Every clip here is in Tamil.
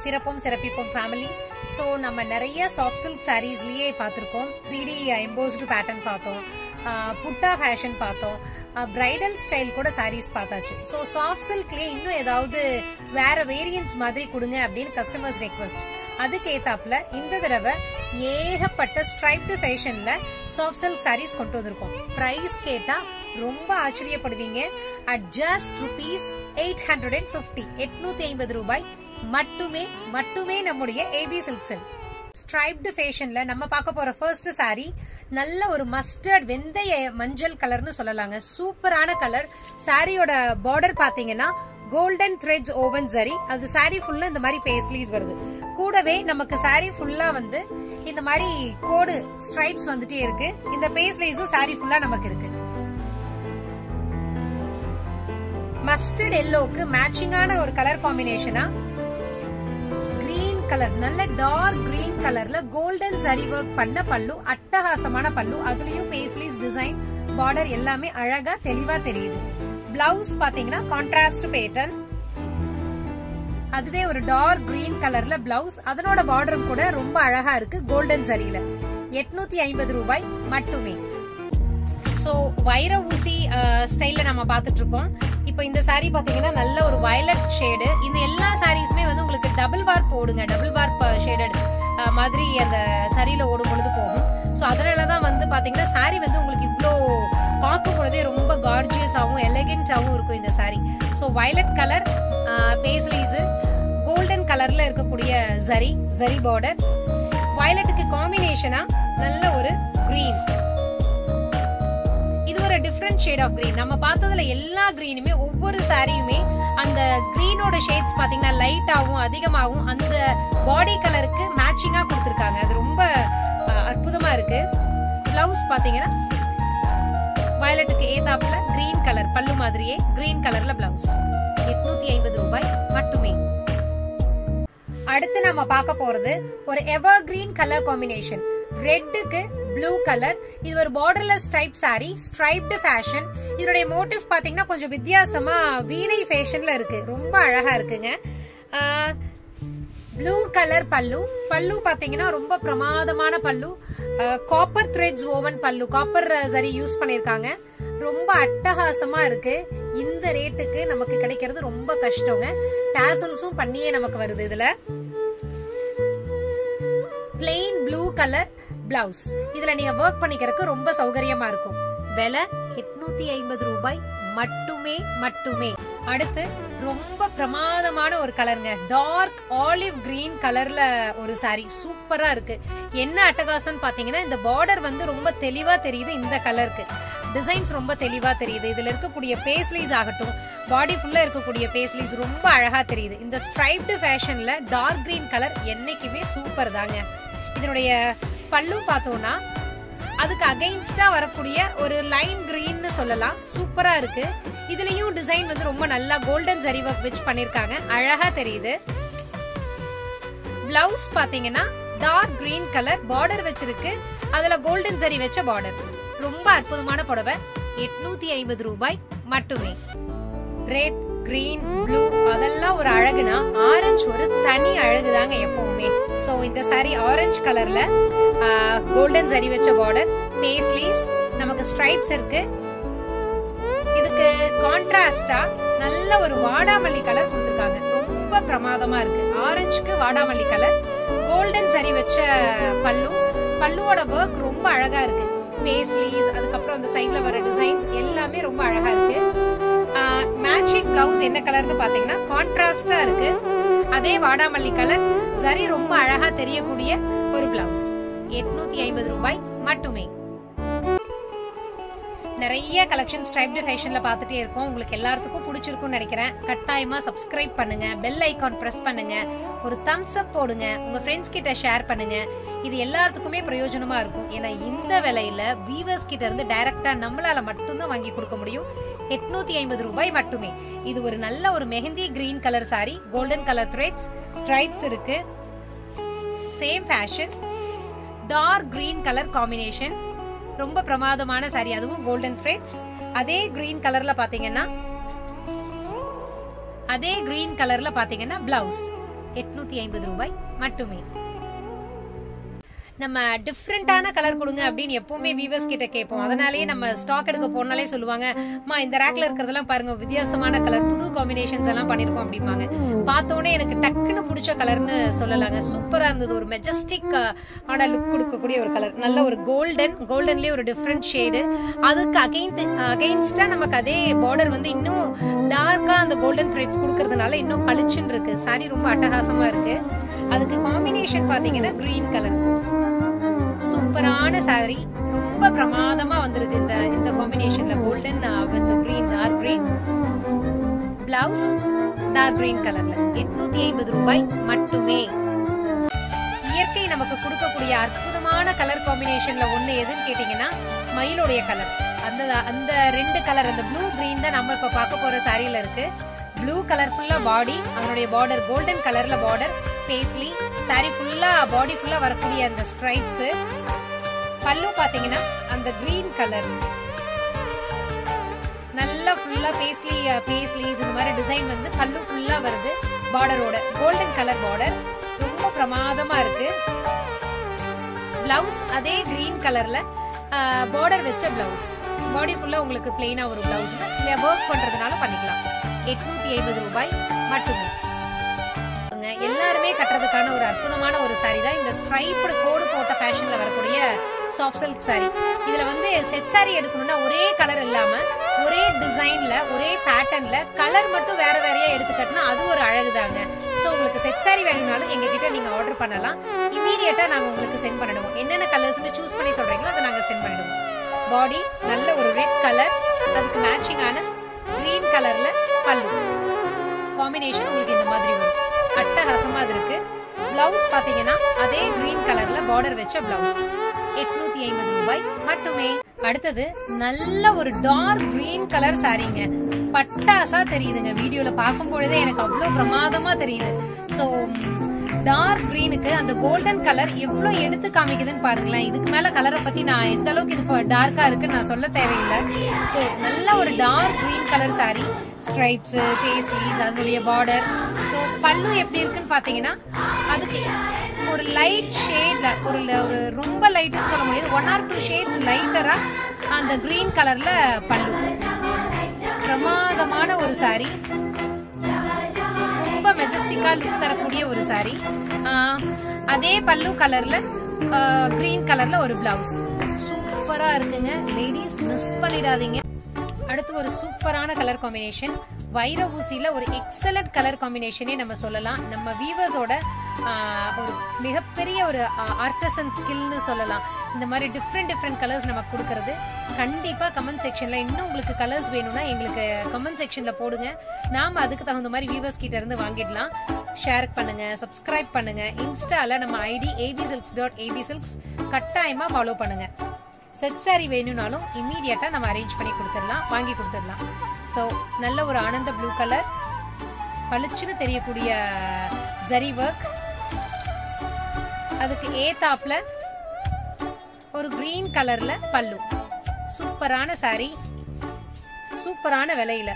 சிறப்பும் சிறப்பிப்போம் ஃபேமிலி ஸோ நம்ம நிறைய சாஃப்ட் சில்க் சாரீஸ்லயே பார்த்துருக்கோம் த்ரீ டி எம்போஸ்டு பேட்டர்ன் பார்த்தோம் ஆஹ் புட்டா ஃபேஷன் பார்த்தோம் பிரைடல் ஸ்டைல் கூட சாரீஸ் பார்த்தாச்சு ஸோ சாஃப்ட் சில்க்லயே இன்னும் ஏதாவது வேற வேரியன்ஸ் மாதிரி கொடுங்க அப்படின்னு கஸ்டமர்ஸ் ரெக்வஸ்ட் அதுக்கு ஏத்தாப்புல இந்த தடவை ஏகப்பட்ட ஸ்ட்ரைப்டு ஃபேஷன்ல சாஃப்ட் சில்க் சாரீஸ் கொண்டு வந்திருக்கோம் பிரைஸ் கேட்டா ரொம்ப ஆச்சரியப்படுவீங்க at just rupees eight hundred and fifty எட்நூத்தி ஐம்பது ரூபாய் மட்டுமே மட்டுமே நம்முடைய ஏபி சில்க் செல் ஸ்ட்ரைப்டு ஃபேஷன்ல நம்ம பார்க்க போற ஃபர்ஸ்ட் saree நல்ல ஒரு மஸ்டர்ட் வெந்தய மஞ்சள் கலர்னு சொல்லலாங்க சூப்பரான கலர் சாரியோட பார்டர் பாத்தீங்கன்னா கோல்டன் த்ரெட்ஸ் ஓவன் சரி அது saree ஃபுல்லா இந்த மாதிரி பேஸ்லீஸ் வருது கூடவே நமக்கு saree ஃபுல்லா வந்து இந்த மாதிரி கோடு ஸ்ட்ரைப்ஸ் வந்துட்டே இருக்கு இந்த பேஸ்லீஸும் saree ஃபுல்லா நமக்கு இருக்கு மஸ்டர்ட் எல்லோக்கு மேட்சிங்கான ஒரு கலர் காம்பினேஷனா கிரீன் கலர் நல்ல டார்க் கிரீன் கலர்ல கோல்டன் சரி ஒர்க் பண்ண பல்லு அட்டகாசமான பல்லு அதுலயும் பேஸ்லீஸ் டிசைன் பார்டர் எல்லாமே அழகா தெளிவா தெரியுது பிளவுஸ் பாத்தீங்கன்னா கான்ட்ராஸ்ட் பேட்டர்ன் அதுவே ஒரு டார்க் கிரீன் கலர்ல பிளவுஸ் அதனோட பார்டரும் கூட ரொம்ப அழகா இருக்கு கோல்டன் சரியில எட்நூத்தி ஐம்பது ரூபாய் மட்டுமே சோ வைர ஊசி ஸ்டைல்ல நம்ம பார்த்துட்டு இருக்கோம் இப்போ இந்த saree பாத்தீங்கன்னா நல்ல ஒரு வயலட் ஷேடு இந்த எல்லா சாரீஸுமே வந்து உங்களுக்கு டபுள் வார்ப் போடுங்க டபுள் வார்ப் ஷேடட் மாதிரி அந்த தறியில ஓடும் பொழுது போகும் ஸோ அதனால தான் வந்து பாத்தீங்கன்னா saree வந்து உங்களுக்கு இவ்வளோ பார்க்கும் பொழுதே ரொம்ப கார்ஜியஸாகவும் எலகென்ட்டாகவும் இருக்கும் இந்த saree so violet colour paisleys golden கலர்ல இருக்கக்கூடிய ஜரி ஜரி பார்டர் வயலட்டுக்கு காம்பினேஷனா நல்ல ஒரு கிரீன் இது ஒரு டிஃப்ரெண்ட் ஷேட் ஆஃப் கிரீன் நம்ம பார்த்ததுல எல்லா கிரீனுமே ஒவ்வொரு சாரியுமே அந்த கிரீனோட ஷேட்ஸ் பாத்தீங்கன்னா லைட்டாகவும் அதிகமாகவும் அந்த பாடி கலருக்கு மேட்சிங்கா கொடுத்துருக்காங்க அது ரொம்ப அஹ், அற்புதமா இருக்கு பிளவுஸ் பாத்தீங்கன்னா வயலட்டுக்கு ஏதாப்புல கிரீன் கலர் பல்லு மாதிரியே கிரீன் கலர்ல பிளவுஸ் எட்நூத்தி ஐம்பது ரூபாய் மட்டுமே அடுத்து நம்ம பார்க்க போறது ஒரு எவர் கிரீன் கலர் காம்பினேஷன் ரெட்டுக்கு ப்ளூ கலர் இது ஒரு borderless type saree striped fashion இதனுடைய மோட்டிவ் பாத்தீங்கன்னா கொஞ்சம் வித்தியாசமா வீணை ஃபேஷன்ல இருக்கு ரொம்ப அழகா இருக்குங்க ப்ளூ கலர் பல்லு பல்லு பாத்தீங்கன்னா ரொம்ப பிரமாதமான பல்லு காப்பர் த்ரெட்ஸ் ஓவன் பல்லு காப்பர் சரி யூஸ் பண்ணிருக்காங்க ரொம்ப அட்டகாசமா இருக்கு இந்த ரேட்டுக்கு நமக்கு கிடைக்கிறது ரொம்ப கஷ்டங்க டாசல்ஸும் பண்ணியே நமக்கு வருது இதுல பிளெயின் ப்ளூ கலர் பிளவுஸ் இதுல நீங்க ஒர்க் பண்ணிக்கிறதுக்கு ரொம்ப சௌகரியமா இருக்கும் விலை எட்நூத்தி ஐம்பது ரூபாய் மட்டுமே மட்டுமே அடுத்து ரொம்ப பிரமாதமான ஒரு கலருங்க டார்க் ஆலிவ் கிரீன் கலர்ல ஒரு saree சூப்பரா இருக்கு என்ன அட்டகாசம் பாத்தீங்கன்னா இந்த பார்டர் வந்து ரொம்ப தெளிவா தெரியுது இந்த கலருக்கு டிசைன்ஸ் ரொம்ப தெளிவா தெரியுது இதுல இருக்கக்கூடிய பேஸ்லீஸ் ஆகட்டும் பாடி ஃபுல்லா இருக்கக்கூடிய பேஸ்லீஸ் ரொம்ப அழகா தெரியுது இந்த ஸ்ட்ரைப்டு ஃபேஷன்ல டார்க் கிரீன் கலர் என்னைக்குமே சூப்பர் தாங்க இதனுடைய பல்லு பார்த்தோம்னா அதுக்கு அகைன்ஸ்டா வரக்கூடிய ஒரு லைன் கிரீன்னு சொல்லலாம் சூப்பரா இருக்கு இதுலயும் டிசைன் வந்து ரொம்ப நல்லா கோல்டன் ஜரி ஒர்க் வச்சு பண்ணிருக்காங்க அழகா தெரியுது பிளவுஸ் பாத்தீங்கன்னா டார்க் கிரீன் கலர் பார்டர் வச்சிருக்கு அதுல கோல்டன் ஜரி வச்ச பார்டர் ரொம்ப அற்புதமான புடவை எட்நூத்தி ஐம்பது ரூபாய் மட்டுமே ரெட் கிரீன் ப்ளூ அதெல்லாம் ஒரு அழகுனா ஆரஞ்சு ஒரு தனி அழகு தாங்க எப்பவுமே சோ இந்த saree ஆரஞ்சு கலர்ல கோல்டன் சரி வச்ச பார்டர் பேஸ்லீஸ் நமக்கு ஸ்ட்ரைப்ஸ் இருக்கு இதுக்கு கான்ட்ராஸ்டா நல்ல ஒரு வாடாமல்லி கலர் கொடுத்துருக்காங்க ரொம்ப பிரமாதமா இருக்கு ஆரஞ்சுக்கு வாடாமல்லி கலர் கோல்டன் சரி வச்ச பல்லு பல்லுவோட ஒர்க் ரொம்ப அழகா இருக்கு பேஸ்லீஸ் அதுக்கப்புறம் அந்த சைட்ல வர டிசைன்ஸ் எல்லாமே ரொம்ப அழகா இருக்கு மேட்சிங் பிளவுஸ் என்ன கலர்னு பாத்தீங்கன்னா கான்ட்ராஸ்டா இருக்கு அதே வாடாமல்லி கலர் சரி ரொம்ப அழகா தெரியக்கூடிய ஒரு பிளவுஸ் எட்நூத்தி ஐம்பது ரூபாய் மட்டுமே நிறைய கலெக்ஷன் ஸ்ட்ரைப்டு ஃபேஷன்ல பார்த்துட்டே இருக்கோம் உங்களுக்கு எல்லாத்துக்கும் பிடிச்சிருக்கும்னு நினைக்கிறேன் கட்டாயமா சப்ஸ்கிரைப் பண்ணுங்க பெல் ஐகான் பிரஸ் பண்ணுங்க ஒரு தம்ஸ் அப் போடுங்க உங்க ஃப்ரெண்ட்ஸ் கிட்ட ஷேர் பண்ணுங்க இது எல்லாத்துக்குமே பிரயோஜனமா இருக்கும் ஏன்னா இந்த விலையில வீவர்ஸ் கிட்ட இருந்து டைரக்டா நம்மளால மட்டும்தான் வாங்கி கொடுக்க முடியும் எட்நூத்தி ஐம்பது ரூபாய் மட்டுமே இது ஒரு நல்ல ஒரு mehndi green colour saree golden colour threads stripes இருக்கு same fashion dark green colour combination ரொம்ப பிரமாதமான saree அதுவும் கோல்டன் த்ரெட்ஸ் அதே கிரீன் கலர்ல பாத்தீங்கன்னா அதே கிரீன் கலர்ல பாத்தீங்கன்னா பிளவுஸ் எட்நூத்தி ஐம்பது ரூபாய் மட்டுமே நம்ம டிஃப்ரெண்டான கலர் கொடுங்க அப்படின்னு எப்பவுமே வீவர்ஸ் கிட்ட கேட்போம் அதனாலேயே நம்ம ஸ்டாக் எடுக்க போனாலே சொல்லுவாங்க அம்மா இந்த ரேக்ல இருக்கிறதெல்லாம் பாருங்க வித்தியாசமான கலர் புது காம்பினேஷன்ஸ் எல்லாம் பண்ணிருக்கோம் அப்படிம்பாங்க பார்த்தோன்னே எனக்கு டக்குன்னு பிடிச்ச கலர்னு சொல்லலாங்க சூப்பரா இருந்தது ஒரு மெஜஸ்டிக் ஆன லுக் கொடுக்கக்கூடிய ஒரு கலர் நல்ல ஒரு கோல்டன் கோல்டன்லயே ஒரு டிஃப்ரெண்ட் ஷேடு அதுக்கு அகைன்ஸ்ட் அகைன்ஸ்டா நமக்கு அதே பார்டர் வந்து இன்னும் டார்க்கா அந்த கோல்டன் த்ரெட்ஸ் கொடுக்கறதுனால இன்னும் பளிச்சுன்னு இருக்கு சாரி ரொம்ப அட்டகாசமா இருக்கு அதுக்கு காம்பினேஷன் பாத்தீங்கன்னா கிரீன் கலர் சூப்பரான சாரி ரொம்ப பிரமாதமா வந்திருக்கு இந்த இந்த காம்பினேஷன்ல golden with green dark green blouse dark green கலர்ல எட்நூத்தி ஐம்பது ரூபாய் மட்டுமே இயற்கை நமக்கு கொடுக்கக்கூடிய அற்புதமான கலர் காம்பினேஷன்ல ஒண்ணு எதுன்னு கேட்டீங்கன்னா மயிலுடைய கலர் அந்த அந்த ரெண்டு கலர் அந்த ப்ளூ கிரீன் தான் நம்ம இப்ப பார்க்க போற சாரியில இருக்கு ப்ளூ கலர் ஃபுல்லா பாடி அதனுடைய பார்டர் கோல்டன் கலர்ல பார்டர் பேஸ்லி சாரி ஃபுல்லா பாடி ஃபுல்லா வரக்கூடிய அந்த ஸ்ட்ரைப்ஸ் பல்லு பாத்தீங்கன்னா அந்த கிரீன் கலர் நல்லா ஃபுல்லா பேஸ்லி பேஸ்லிஸ் இந்த மாதிரி டிசைன் வந்து பல்லு ஃபுல்லா வருது பார்டரோட கோல்டன் கலர் பார்டர் ரொம்ப பிரமாதமா இருக்கு பிளவுஸ் அதே கிரீன் கலர்ல பார்டர் வச்ச பிளவுஸ் பாடி ஃபுல்லா உங்களுக்கு பிளெயினா ஒரு பிளவுஸ் ஒர்க் பண்றதுனால பண்ணிக்கலாம் எட்நூத்தி ஐம்பது ரூபாய் மட்டுமே எல்லாருமே கட்டுறதுக்கான ஒரு அற்புதமான ஒரு சாரி தான் இந்த ஸ்ட்ரைப்டு கோடு போட்ட ஃபேஷன்ல வரக்கூடிய சாஃப்ட் சில்க் சாரி இதுல வந்து செட் சாரி எடுக்கணும்னா ஒரே கலர் இல்லாம ஒரே டிசைன்ல ஒரே பேட்டர்ன்ல கலர் மட்டும் வேற வேறையா எடுத்து கட்டினா அது ஒரு அழகு தாங்க ஸோ உங்களுக்கு செட் சாரி வேணும்னாலும் எங்க கிட்ட நீங்க ஆர்டர் பண்ணலாம் இமீடியட்டா நாங்க உங்களுக்கு சென்ட் பண்ணிடுவோம் என்னென்ன கலர்ஸ்னு சூஸ் பண்ணி சொல்றீங்களோ அதை நாங்க சென்ட் பண்ணிடுவோம் பாடி நல்ல ஒரு ரெட் கலர் அதுக்கு மேட்சிங்கான கிரீன் கலர்ல பல்லு காம்பினேஷன் உங்களுக்கு இந்த மாதிரி வரும் அட்டகாசமா அது இருக்கு பிளவுஸ் பாத்தீங்கன்னா அதே கிரீன் கலர்ல பார்டர் வச்ச பிளவுஸ் எட்நூத்தி ஐம்பது ரூபாய் மட்டுமே அடுத்தது நல்ல ஒரு டார்க் கிரீன் கலர் சாரீங்க பட்டாசா தெரியுதுங்க வீடியோல பார்க்கும் பொழுதே எனக்கு அவ்வளவு பிரமாதமா தெரியுது சோ டார்க் கிரீனுக்கு அந்த கோல்டன் கலர் எவ்வளவு எடுத்து காமிக்குதுன்னு பாருங்களேன் இதுக்கு மேல கலரை பத்தி நான் எந்த அளவுக்கு இது டார்க்கா இருக்குன்னு நான் சொல்ல தேவையில்லை ஸோ நல்ல ஒரு dark green colour sari stripes paisleys அதனுடைய பார்டர் ஸோ பல்லு எப்படி இருக்குன்னு பாத்தீங்கன்னா அதுக்கு ஒரு லைட் ஷேட்ல ஒரு ஒரு ரொம்ப லைட்னு சொல்ல முடியாது ஒன் ஆர் டூ ஷேட்ஸ் லைட்டரா அந்த கிரீன் கலர்ல பல்லு பிரமாதமான ஒரு சாரி ரொம்ப மெஜஸ்டிக்கா லுக் தரக்கூடிய ஒரு சாரி அதே பல்லு கலர்ல கிரீன் கலர்ல ஒரு பிளவுஸ் சூப்பரா இருக்குங்க லேடிஸ் மிஸ் பண்ணிடாதீங்க அடுத்து ஒரு சூப்பரான கலர் காம்பினேஷன் வைர ஊசியில ஒரு எக்ஸலண்ட் கலர் காம்பினேஷனே நம்ம சொல்லலாம் நம்ம வீவர்ஸோட ஒரு மிகப்பெரிய ஒரு ஆர்டசன் ஸ்கில்னு சொல்லலாம் இந்த மாதிரி டிஃப்ரெண்ட் டிஃப்ரெண்ட் கலர்ஸ் நமக்கு கொடுக்கறது கண்டிப்பா கமெண்ட் செக்ஷன்ல இன்னும் உங்களுக்கு கலர்ஸ் வேணும்னா எங்களுக்கு கமெண்ட் செக்ஷன்ல போடுங்க நாம அதுக்கு தகுந்த மாதிரி வீவர்ஸ் கிட்ட இருந்து வாங்கிடலாம் ஷேர் பண்ணுங்க சப்ஸ்கிரைப் பண்ணுங்க இன்ஸ்டால நம்ம ID AB silks dot AB silks கட்டாயமா ஃபாலோ பண்ணுங்க செட் சாரி வேணும்னாலும் இம்மீடியட்டா நம்ம அரேஞ்ச் பண்ணி கொடுத்துடலாம் வாங்கி கொடுத்துடலாம் ஸோ நல்ல ஒரு ஆனந்த ப்ளூ கலர் பளிச்சுன்னு தெரியக்கூடிய ஜரி ஒர்க் அதுக்கு ஏத்தாப்ல ஒரு கிரீன் கலர்ல பல்லு சூப்பரான சாரி சூப்பரான விலையில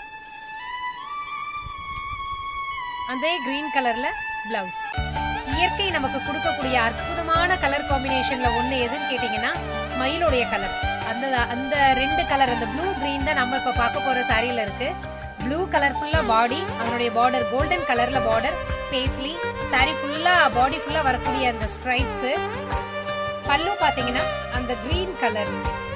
அதே கிரீன் கலர்ல பிளவுஸ் இயற்கை நமக்கு கொடுக்கக்கூடிய அற்புதமான கலர் காம்பினேஷன்ல ஒண்ணு எதுன்னு கேட்டீங்கன்னா மயிலுடைய கலர் அந்த அந்த ரெண்டு கலர் அந்த ப்ளூ கிரீன் தான் நம்ம இப்ப பார்க்க போற சாரியில இருக்கு ப்ளூ கலர் ஃபுல்லா பாடி அதனுடைய பார்டர் கோல்டன் கலர்ல பார்டர் பேஸ்லி சாரி ஃபுல்லா பாடி ஃபுல்லா வரக்கூடிய அந்த ஸ்ட்ரைப்ஸ் பல்லு பாத்தீங்கன்னா அந்த கிரீன் கலர்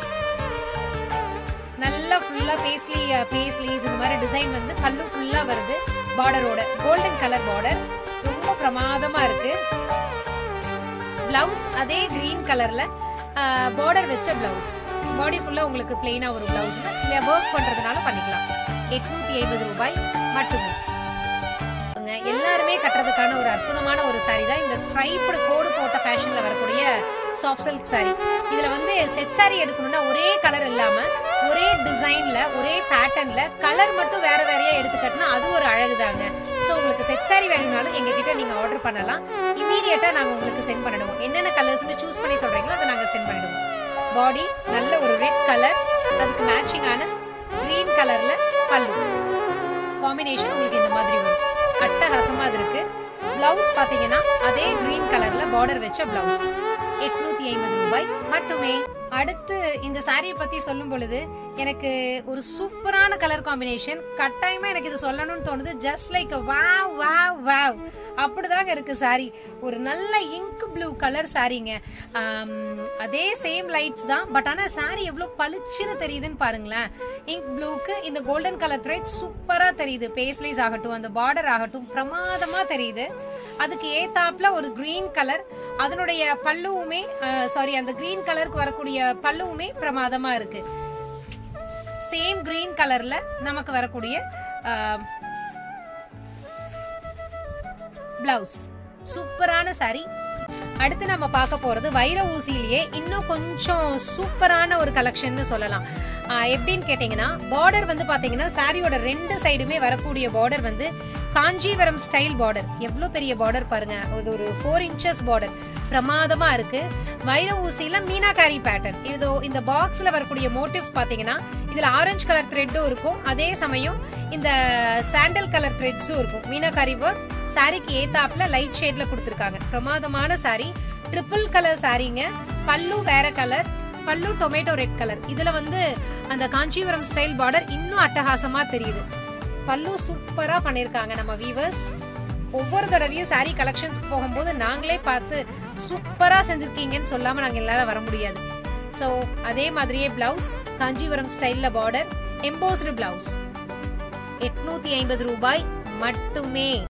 நல்லா ஃபுல்லா பேஸ்லி பேஸ்லிஸ் இந்த மாதிரி டிசைன் வந்து பல்லு ஃபுல்லா வருது பார்டரோட கோல்டன் கலர் பார்டர் ரொம்ப பிரமாதமா இருக்கு பிளவுஸ் அதே கிரீன் கலர்ல பார்டர் வச்ச பிளவுஸ் பாடி ஃபுல்லா உங்களுக்கு பிளெயினா ஒரு பிளவுஸ் ஒர்க் பண்றதுனால பண்ணிக்கலாம் எட்நூத்தி ஐம்பது ரூபாய் மட்டுமே எல்லாருமே கட்டுறதுக்கான ஒரு அற்புதமான ஒரு சாரி தான் இந்த ஸ்ட்ரைப்டு கோடு போட்ட ஃபேஷன்ல வரக்கூடிய சாஃப்ட் சில்க் சாரி இதுல வந்து செட் சாரி எடுக்கணும்னா ஒரே கலர் இல்லாம ஒரே டிசைன்ல ஒரே பேட்டர்ன்ல கலர் மட்டும் வேற வேறையா எடுத்து கட்டினா அது ஒரு அழகு தாங்க ஸோ உங்களுக்கு செட் சாரி வேணும்னாலும் எங்க கிட்ட நீங்க ஆர்டர் பண்ணலாம் இமீடியட்டா நாங்க உங்களுக்கு சென்ட் பண்ணிடுவோம் என்னென்ன கலர்ஸ்னு சூஸ் பண்ணி சொல்றீங்களோ அதை நாங்க சென்ட் பண்ணிடுவோம் பாடி நல்ல ஒரு ரெட் கலர் அதுக்கு மேட்சிங்கான கிரீன் கலர்ல பல்லு காம்பினேஷன் உங்களுக்கு இந்த மாதிரி வரும் அட்டகாசமா அது இருக்கு பிளவுஸ் பாத்தீங்கன்னா அதே கிரீன் கலர்ல பார்டர் வச்ச பிளவுஸ் எட்நூத்தி ஐம்பது ரூபாய் மட்டுமே அடுத்து இந்த சாரியை பத்தி சொல்லும் பொழுது எனக்கு ஒரு சூப்பரான கலர் காம்பினேஷன் கட்டாயமா எனக்கு இது சொல்லணும்னு தோணுது just like wow wow wow அப்படிதாங்க இருக்கு சாரி ஒரு நல்ல இங்க் ப்ளூ கலர் சாரிங்க அதே சேம் லைட்ஸ் தான் பட் ஆனா சாரி எவ்வளவு பளிச்சுன்னு தெரியுதுன்னு பாருங்களேன் இங்க் ப்ளூக்கு இந்த கோல்டன் கலர் த்ரெட் சூப்பரா தெரியுது பேஸ்லைஸ் ஆகட்டும் அந்த பார்டர் ஆகட்டும் பிரமாதமா தெரியுது அதுக்கு ஏத்தாப்ல ஒரு கிரீன் கலர் அதனுடைய பல்லுவுமே சாரி அந்த கிரீன் கலருக்கு வரக்கூடிய பல்லுவுமே பிரமாதமா இருக்கு சேம் கிரீன் கலர்ல நமக்கு வரக்கூடிய பிளவுஸ் சூப்பரான சாரி அடுத்து நம்ம பார்க்க போறது வைர ஊசியிலேயே இன்னும் கொஞ்சம் சூப்பரான ஒரு கலெக்ஷன் சொல்லலாம் ஆஹ் எப்படின்னு கேட்டீங்கன்னா பார்டர் வந்து பாத்தீங்கன்னா சாரியோட ரெண்டு சைடுமே வரக்கூடிய பார்டர் வந்து காஞ்சிபுரம் ஸ்டைல் பார்டர் எவ்வளவு பெரிய பார்டர் பாருங்க இது ஒரு ஃபோர் இன்ச்சஸ் பார்டர் பிரமாதமா இருக்கு வைர ஊசியில மீனாகாரி பேட்டர்ன் இது இந்த பாக்ஸ்ல வரக்கூடிய மோட்டிவ் பாத்தீங்கன்னா இதுல ஆரஞ்சு கலர் த்ரெட்டும் இருக்கும் அதே சமயம் இந்த சாண்டல் கலர் த்ரெட்ஸும் இருக்கும் மீனாகாரி ஒர்க் சாரிக்கு ஏத்தாப்ல லைட் ஷேட்ல கொடுத்துருக்காங்க பிரமாதமான சாரி ட்ரிபிள் கலர் சாரிங்க பல்லு வேற கலர் பல்லு டொமேட்டோ ரெட் கலர் இதுல வந்து அந்த காஞ்சிபுரம் ஸ்டைல் பார்டர் இன்னும் அட்டகாசமா தெரியுது பல்லு சூப்பரா பண்ணிருக்காங்க நம்ம வீவர்ஸ் ஒவ்வொரு தடவையும் சாரி கலெக்ஷன்ஸ்க்கு போகும்போது நாங்களே பார்த்து சூப்பரா செஞ்சிருக்கீங்கன்னு சொல்லாம நாங்க எல்லாரும் வர முடியாது ஸோ அதே மாதிரியே பிளவுஸ் காஞ்சிபுரம் ஸ்டைல்ல பார்டர் எம்போஸ்டு பிளவுஸ் எட்நூத்தி ஐம்பது ரூபாய் மட்டுமே